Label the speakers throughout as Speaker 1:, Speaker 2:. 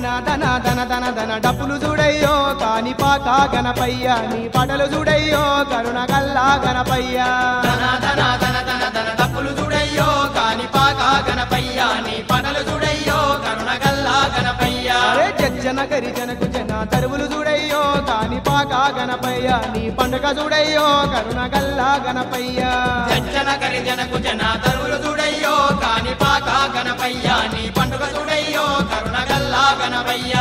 Speaker 1: ధన ధన ధన ధన ధన డప్పులు చూడయ్యో కాని పాక గణపయ్య నీ పటలు చూడయ్యో కరుణ గల్లా గణపయ్య
Speaker 2: ధన ధన ధన ధన ధన డప్పులు చూడయ్యో కాని పాక గణపయ్య నీ పటలు చూడయ్యో కరుణగల్లా గణపయ్య
Speaker 1: అరే జజ్జన గరి జనకు జన తరువులు చూడయ్యో కాని పాక గణపయ్య నీ పండుగ చూడయ్యో కరుణ గల్లా గణపయ్య
Speaker 2: జన కరి జనకు జన తరువులు చూడయ్యో కాని పాక గణపయ్య నీ పండుగ చూడయ్యో కరుణగల్లా గణపయ్య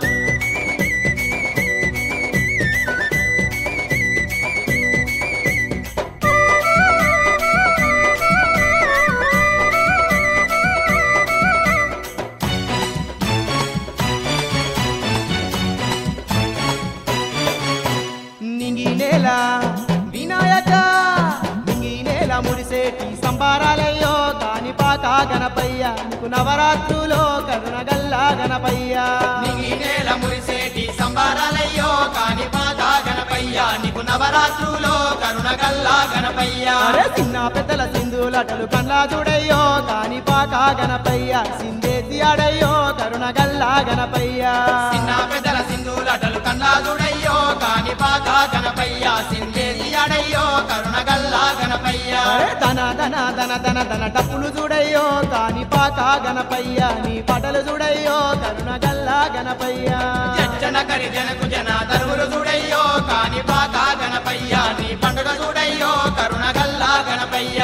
Speaker 1: నింగి నేల వినాయక నింగి నేల ముడిసేటి సంబారాలయ్యో కాని పాక గణపయ్య నీకు నవరాత్రులో కరుణ గల్లా గణపయ్య
Speaker 2: నీకి నేల మురిసేటి సంబారాలయ్యో కాని పాక గణపయ్య నీకు నవరాత్రులో కరుణగల్లా గణపయ్య
Speaker 1: అరే చిన్న పెద్దల సింధులటలు కండ్లా చూడయ్యో కాని పాక గణపయ్య సిందేసి ఆడయ్యో కరుణ గల్లా గణపయ్య
Speaker 2: చిన్న పెద్దల సింధులటలు కన్నా చూడయ్యో కాని పాక గణపయ్య సిందేసి అడయ్యో కరుణగల్లా గణపయ్య
Speaker 1: అరే ధన ధన ధన ధన ధన డప్పులు చూడయ్యో కాని పాక గణపయ్య నీ పటలు చూడయ్యో కరుణ గల్లా గణపయ్య
Speaker 2: జన కరి జనకు జన తరువులు చూడయ్యో కాని పాక గణపయ్య నీ పండుగ చూడయ్యో కరుణగల్లా గణపయ్య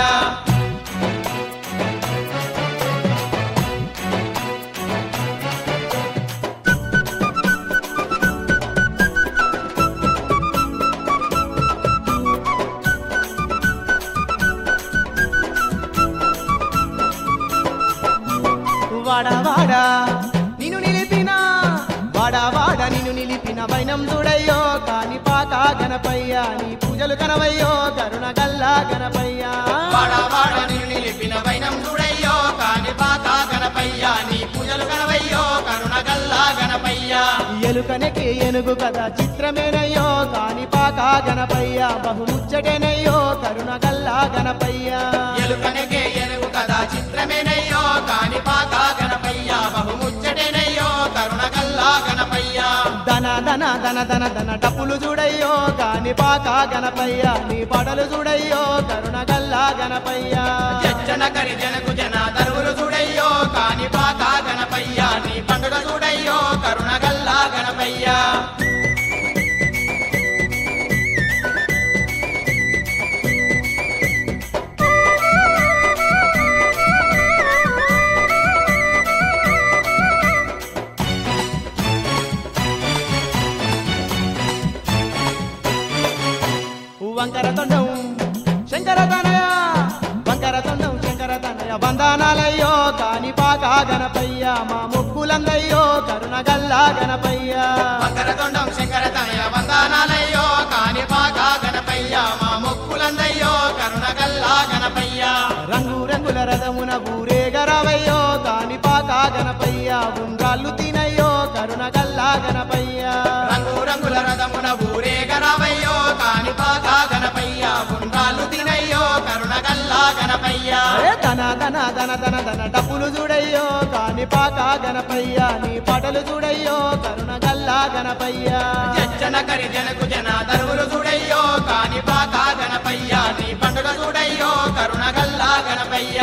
Speaker 1: వాడ వాడ నిన్ను నిలిపిన వాడ వాడ నిన్ను నిలిపిన వైనం చూడయ్యో కాని పాక గణపయ్య నీ పూజలు కనవయ్యో కరుణ గల్లా గణపయ్య
Speaker 2: వాడ వాడ నిన్ను నిలిపిన వైనం చూడయ్యో కాని పాక గణపయ్య నీ పూజలు కనవయ్యో కరుణగల్లా గణపయ్య
Speaker 1: ఎలుకనకి ఏనుగు కదా చిత్రమేనయ్యో కాని పాక గణపయ్య బహుముచ్చటేనయ్యో కరుణ గల్లా గణపయ్య
Speaker 2: ఎలుకనకే ఎరుగు కదా చిత్రమేనయ్యో కాని పాక గణపయ్య బహుముచ్చటేనయ్యో కరుణగల్లా గణపయ్య
Speaker 1: ధన ధన ధన ధన ధన డప్పులు చూడయ్యో కాని పాక గణపయ్య నీ పడలు చూడయ్యో కరుణ గల్లా గణపయ్య
Speaker 2: జన కరి జనకు జన తరువులు చూడయ్యో కాని పాక గణపయ్య నీ పండుగ చూడయ్యో కరుణగల్లా గణపయ్య
Speaker 1: వంకర తొండం శంకర తనయ వంకర తొండం శంకర తనయ బంధానాలయ్యో కాని పాక గణపయ్య మా ముక్కులందయ్యో కరుణ గల్లా గణపయ్య
Speaker 2: మకరతొండం శంకర తనయ వందనాలయ్యో కాని పాక గణపయ్య మా మొక్కులందయ్యో కరుణగల్లా గణపయ్య
Speaker 1: రంగు రంగుల రథమున ఊరేగరవయ్యో కాని పాక గణపయ్య ఉంగాళ్ళు తినయ్యో కరుణ గల్లా గణపయ్య
Speaker 2: రంగు రంగుల రథమున ఊరేగరావయ్యో కాని పాక గణపయ్య ఉండ్రాలు తినయ్యో కరుణగల్లా గణపయ్య
Speaker 1: అరే ధన ధన ధన ధన ధన డప్పులు చూడయ్యో కాని పాక గణపయ్య నీ పటలు చూడయ్యో కరుణ గల్లా గణపయ్య
Speaker 2: జన కరి జనకు జన తరువులు చూడయ్యో కాని పాక గణపయ్య నీ పండుగ చూడయ్యో కరుణగల్లా గణపయ్య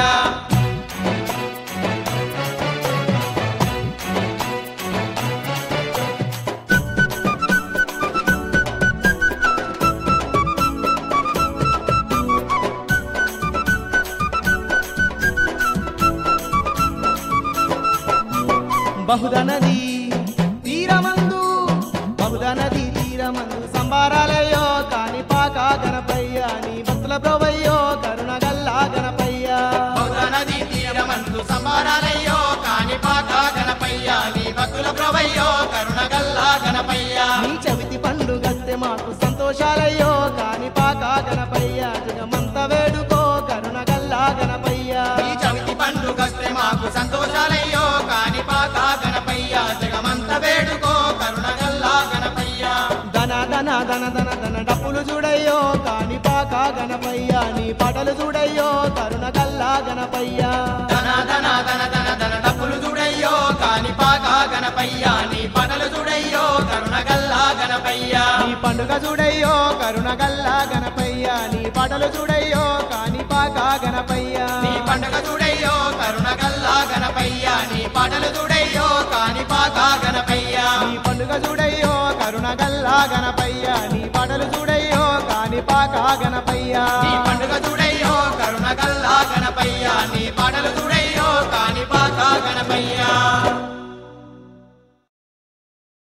Speaker 1: బహుద నది తీరమందు బహుద నది తీరమందు సంబారాలయ్యో కాని పాక గణపయ్య నీ భక్తుల ప్రభయ్యో కరుణ గల్లా గణపయ్య
Speaker 2: బౌద్ధ నదీ తీరమందు సంబారాలయ్యో కాని పాక గణపయ్య నీ భక్తుల ప్రభయ్యో కరుణగల్లా గణపయ్య
Speaker 1: నీ చవితి పండుగస్తే మాకు సంతోషాలయ్యో కాని పాక గణపయ్య జగమంత వేడుకో కరుణ గల్లా గణపయ్య
Speaker 2: ఈ చవితి పండుగస్తే మాకు సంతోషాలయ్యో కాని పాక గణపయ్య జగమంత వేడుకో కరుణగల్లా గణపయ్య
Speaker 1: ధన ధన ధన ధన ధన డప్పులు చూడయ్యో కాని పాక గణపయ్య నీ పటలు చూడయ్యో కరుణ గల్లా గణపయ్య
Speaker 2: ధన ధన ధన ధన ధన డప్పులు చూడయ్యో కాని పాక గణపయ్య గణపయ్య నీ పాటలు చూడయ్యో కరుణ గల్లా గణపయ్య
Speaker 1: నీ పండుగ చూడయ్యో కరుణ గల్లా గణపయ్య నీ పాటలు చూడయ్యో కాని పాక గణపయ్య
Speaker 2: నీ పండుగ చూడయ్యో కరుణ గల్లా గణపయ్య నీ పాటలు చూడయ్యో కాని పాక గణపయ్య
Speaker 1: నీ పండుగ చూడయ్యో కరుణ గల్లా గణపయ్య నీ పాటలు చూడయ్యో కాని పాక గణపయ్య
Speaker 2: నీ పండుగ చూడయ్యో కరుణ గల్లా గణపయ్య నీ పాటలు చూడయ్యో కాని పాక గణపయ్య